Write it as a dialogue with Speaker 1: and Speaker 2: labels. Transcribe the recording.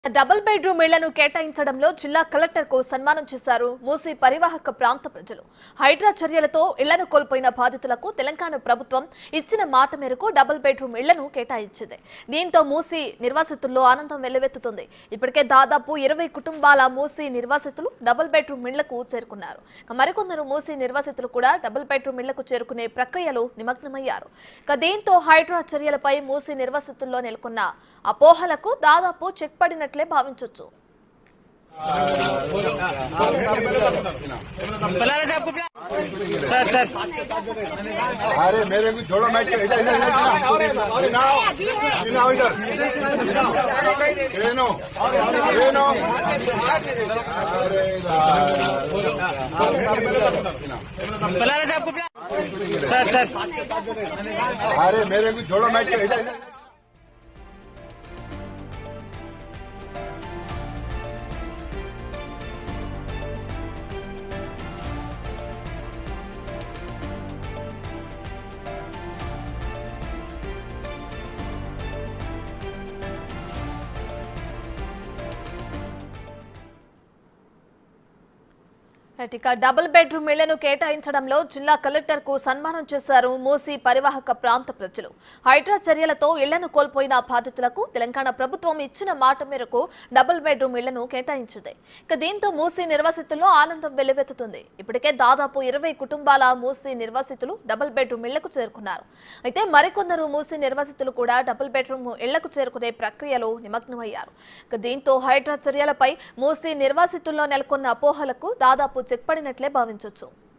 Speaker 1: double bedroom ఇళ్లను కేటాయించడంలో జిల్లా collector కు సన్మానం చేశారు మూసీ పరివాహక ప్రాంత ప్రజలు హైడ్రా చర్యలతో ఇళ్లను కోల్పోయిన బాధితులకు తెలంగాణ ప్రభుత్వం ఇచ్చిన మాట మేరకు డబుల్ బెడ్రూమ్ ఇళ్లను కేటాయించింది దీంతో మూసీ నిర్వాసితుల్లో ఆనందం వెల్లువెత్తుతుంది ఇప్పటికే దాదాపు ఇరవై కుటుంబాల మూసీ నిర్వాసితులు డబుల్ బెడ్రూమ్ ఇళ్లకు చేరుకున్నారు ఇక మరికొందరు మూసీ నిర్వాసితులు కూడా డబుల్ బెడ్రూమ్ ఇళ్లకు చేరుకునే ప్రక్రియలో నిమగ్నమయ్యారు ఇక దీంతో హైడ్రా చర్యలపై మూసీ నిర్వాసితుల్లో నెలకొన్న అపోహలకు దాదాపు చెక్ పడినట్లే భావించొచ్చు
Speaker 2: सर सर
Speaker 3: अरे मेरे को छोड़ो मैं इधर इधर इधर इधर आओ इधर आओ इधर ट्रेनो ट्रेनो अरे
Speaker 2: बलाला साहब को सर सर
Speaker 3: अरे मेरे को छोड़ो मैं इधर इधर
Speaker 1: ఇక డబుల్ బెడ్రూమ్ ఇళ్లను కేటాయించడంలో జిల్లా కలెక్టర్ కు సన్మానం చేశారు మూసీ పరివాహక ప్రాంత ప్రజలు హైడ్రా చర్యలతో ఇళ్లను కోల్పోయిన బాధితులకు తెలంగాణ ప్రభుత్వం ఇచ్చిన మాట మేరకు డబుల్ బెడ్రూమ్ ఇళ్లను కేటాయించింది ఇక దీంతో మూసీ నిర్వాసితుల్లో ఆనందం వెల్లువెత్తుతుంది ఇప్పటికే దాదాపు ఇరవై కుటుంబాల మూసీ నిర్వాసితులు డబుల్ బెడ్రూమ్ ఇళ్లకు చేరుకున్నారు అయితే మరికొందరు మూసీ నిర్వాసితులు కూడా డబుల్ బెడ్రూమ్ ఇళ్లకు చేరుకునే ప్రక్రియలో నిమగ్నమయ్యారు ఇక దీంతో హైడ్రా చర్యలపై మూసీ నిర్వాసితుల్లో నెలకొన్న అపోహలకు దాదాపు చెక్ పడినట్లే భావించొచ్చు